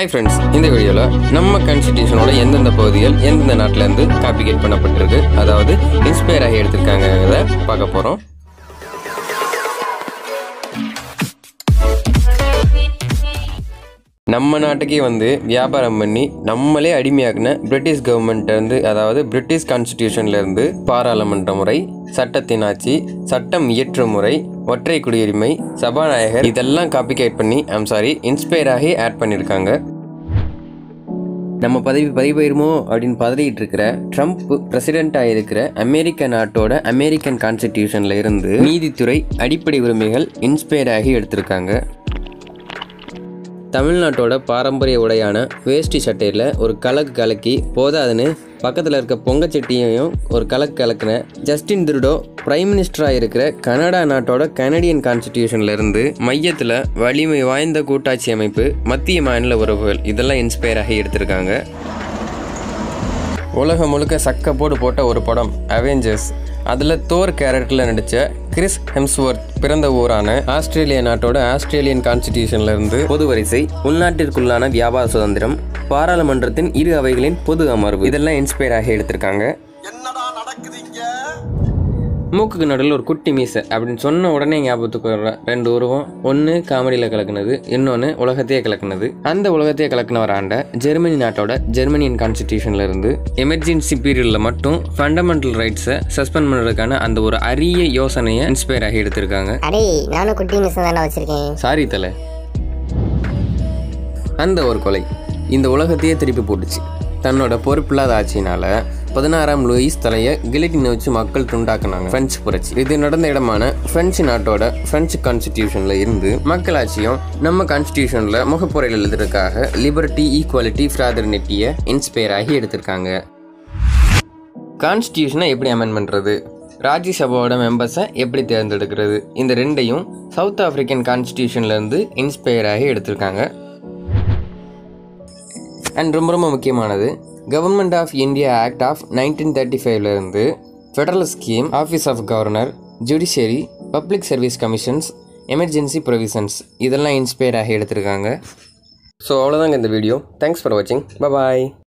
hi friends இந்த வீடியோவில் நம்ம கான்ஸ்டிடியூஷனோட எந்தெந்த பகுதிகள் எந்தெந்த நாட்டிலேருந்து காப்பிகேட் பண்ணப்பட்டிருக்கு அதாவது இன்ஸ்பயர் ஆகி எடுத்திருக்காங்கிறத பார்க்க போகிறோம் நம்ம நாட்டுக்கே வந்து வியாபாரம் பண்ணி நம்மளே அடிமையாக்குன பிரிட்டிஷ் கவர்மெண்ட் இருந்து அதாவது பிரிட்டிஷ் கான்ஸ்டிடியூஷன்ல இருந்து பாராளுமன்ற முறை சட்டத்தின் ஆட்சி சட்டம் இயற்று முறை ஒற்றை குடியுரிமை சபாநாயகர் இதெல்லாம் காப்பிகேட் பண்ணி ஐம் சாரி இன்ஸ்பயர் ஆகி ஆட் பண்ணியிருக்காங்க நம்ம பதவி பதிவுயிருமோ அப்படின்னு பதறிட்டு இருக்கிற ட்ரம்ப் பிரசிடென்ட்டாக இருக்கிற அமெரிக்க நாட்டோட அமெரிக்கன் கான்ஸ்டிடியூஷன்ல இருந்து நீதித்துறை அடிப்படை உரிமைகள் இன்ஸ்பயர் ஆகி எடுத்திருக்காங்க தமிழ்நாட்டோட பாரம்பரிய உடையான வேஷ்டி சட்டையில் ஒரு கலக்கு கலக்கி போதாதுன்னு பக்கத்தில் இருக்க பொங்கச்சட்டியையும் ஒரு கலக்கு கலக்குன ஜஸ்டின் திருடோ பிரைம் மினிஸ்டராக இருக்கிற கனடா நாட்டோட கனடியன் கான்ஸ்டிடியூஷன்ல இருந்து மையத்தில் வலிமை வாய்ந்த கூட்டாட்சி அமைப்பு மத்திய மாநில உறவுகள் இதெல்லாம் இன்ஸ்பயர் ஆகி எடுத்திருக்காங்க உலகம் முழுக்க சக்க போடு போட்ட ஒரு படம் அவெஞ்சர்ஸ் அதில் தோர் கேரக்டரில் நடித்த கிறிஸ் ஹெம்ஸ்வொர்த் பிறந்த ஊரான ஆஸ்திரேலிய நாட்டோட ஆஸ்திரேலியன் கான்ஸ்டிடியூஷன்ல இருந்து பொது வரிசை உள்நாட்டிற்குள்ளான வியாபார சுதந்திரம் பாராளுமன்றத்தின் இரு அவைகளின் பொது அமர்வு இதெல்லாம் இன்ஸ்பயர் ஆகி எடுத்திருக்காங்க என்னடா நடக்குது இங்க மூக்குக்கு நடுவில் ஒரு குட்டி மீசை அப்படின்னு சொன்ன உடனே ஞாபகத்துக்கு வர்ற ரெண்டு உருவம் ஒன்று காமெடியில் கலக்குனது இன்னொன்று உலகத்தையே கலக்குனது அந்த உலகத்தையே கலக்குனவர் ஆண்ட ஜெர்மனி நாட்டோட ஜெர்மனியன் கான்ஸ்டிடியூஷன்ல இருந்து எமர்ஜென்சி பீரியடில் மட்டும் ஃபண்டமெண்டல் ரைட்ஸை சஸ்பெண்ட் பண்ணுறதுக்கான அந்த ஒரு அரிய யோசனையை இன்ஸ்பயர் ஆகி எடுத்திருக்காங்க அடே நானும் குட்டி மிஸ் தானே வச்சிருக்கேன் சாரி தலை அந்த ஒரு கொலை இந்த உலகத்தையே திருப்பி போட்டுச்சு தன்னோட பொறுப்பில்லாத ஆட்சியினால பதினாறாம் லூயிஸ் தலையை கிலிட்டின் வச்சு மக்கள் துண்டாக்குனாங்க பிரெஞ்சு புரட்சி இது நடந்த இடமான பிரெஞ்சு நாட்டோட பிரெஞ்சு கான்ஸ்டிடியூஷன்ல இருந்து மக்களாட்சியும் நம்ம கான்ஸ்டிடியூஷன்ல முகப்புரையில் எழுதுறதுக்காக லிபர்ட்டி ஈக்குவாலிட்டி ஃப்ராதர்னிட்டியை இன்ஸ்பயர் ஆகி எடுத்திருக்காங்க கான்ஸ்டியூஷனை எப்படி அமெண்ட் பண்ணுறது ராஜ்யசபாவோட மெம்பர்ஸை எப்படி தேர்ந்தெடுக்கிறது இந்த ரெண்டையும் சவுத் ஆப்பிரிக்கன் கான்ஸ்டியூஷன்லேருந்து இன்ஸ்பயர் ஆகி எடுத்திருக்காங்க அண்ட் ரொம்ப ரொம்ப முக்கியமானது government of India act of nineteen thirty ஃபைவ்லேருந்து federal scheme office of governor judiciary public service commissions emergency provisions இதெல்லாம் இன்ஸ்பயர் ஆகி எடுத்திருக்காங்க ஸோ அவ்வளோதாங்க இந்த வீடியோ தேங்க்ஸ் ஃபார் வாட்சிங் பாய்